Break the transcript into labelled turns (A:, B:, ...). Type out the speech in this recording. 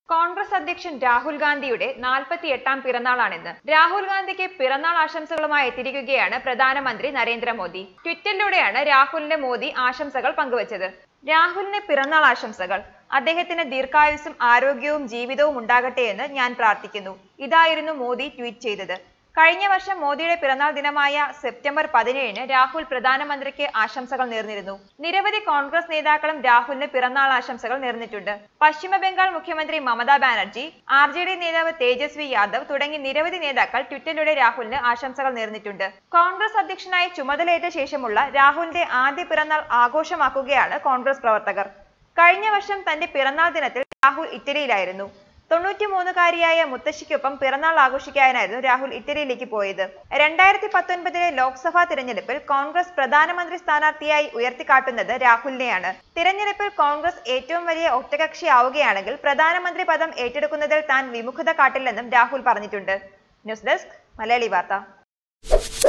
A: കോൺഗ്രസ് അധ്യക്ഷൻ രാഹുൽ ഗാന്ധിയുടെ നാൽപ്പത്തി എട്ടാം പിറന്നാളാണിന്ന് രാഹുൽ ഗാന്ധിക്ക് പിറന്നാൾ ആശംസകളുമായി എത്തിയിരിക്കുകയാണ് പ്രധാനമന്ത്രി നരേന്ദ്രമോദി ട്വിറ്ററിലൂടെയാണ് രാഹുലിന്റെ മോദി ആശംസകൾ പങ്കുവച്ചത് രാഹുലിന് പിറന്നാൾ ആശംസകൾ അദ്ദേഹത്തിന് ദീർഘായുസ്സും ആരോഗ്യവും ജീവിതവും ഉണ്ടാകട്ടെ എന്ന് ഞാൻ പ്രാർത്ഥിക്കുന്നു ഇതായിരുന്നു മോദി ട്വീറ്റ് ചെയ്തത് കഴിഞ്ഞ വർഷം മോദിയുടെ പിറന്നാൾ ദിനമായ സെപ്റ്റംബർ പതിനേഴിന് രാഹുൽ പ്രധാനമന്ത്രിക്ക് ആശംസകൾ നേർന്നിരുന്നു നിരവധി കോൺഗ്രസ് നേതാക്കളും രാഹുലിന് പിറന്നാൾ ആശംസകൾ നേർന്നിട്ടുണ്ട് പശ്ചിമ ബംഗാൾ മുഖ്യമന്ത്രി Mamata Banerjee R J D നേതാവ് തേജസ്വി യാദവ് തുടങ്ങി നിരവധി നേതാക്കൾ ട്വിറ്ററിലൂടെ രാഹുലിന് ആശംസകൾ നേർന്നിട്ടുണ്ട് കോൺഗ്രസ് അധ്യക്ഷനായി ചുമതലയേറ്റ ശേഷമുള്ള രാഹുലിന്റെ ആദ്യ പിറന്നാൾ ആഘോഷമാക്കുകയാണ് കോൺഗ്രസ് പ്രവർത്തകർ കഴിഞ്ഞ വർഷം തന്റെ പിറന്നാൾ ദിനത്തിൽ രാഹുൽ ഇറ്റലിയിലായിരുന്നു തൊണ്ണൂറ്റിമൂന്നുകാരിയായ മുത്തശ്ശിക്കൊപ്പം പിറന്നാൾ ആഘോഷിക്കാനായിരുന്നു രാഹുൽ ഇറ്റലിയിലേക്ക് പോയത് രണ്ടായിരത്തി പത്തൊൻപതിലെ ലോക്സഭാ തിരഞ്ഞെടുപ്പിൽ കോൺഗ്രസ് പ്രധാനമന്ത്രി സ്ഥാനാർത്ഥിയായി ഉയർത്തിക്കാട്ടുന്നത് രാഹുലിനെയാണ് തിരഞ്ഞെടുപ്പിൽ കോൺഗ്രസ് ഏറ്റവും വലിയ ഒറ്റകക്ഷിയാവുകയാണെങ്കിൽ പ്രധാനമന്ത്രി പദം ഏറ്റെടുക്കുന്നതിൽ താൻ വിമുഖത കാട്ടില്ലെന്നും രാഹുൽ പറഞ്ഞിട്ടുണ്ട് ന്യൂസ് ഡെസ്ക് മലയാളി വാർത്ത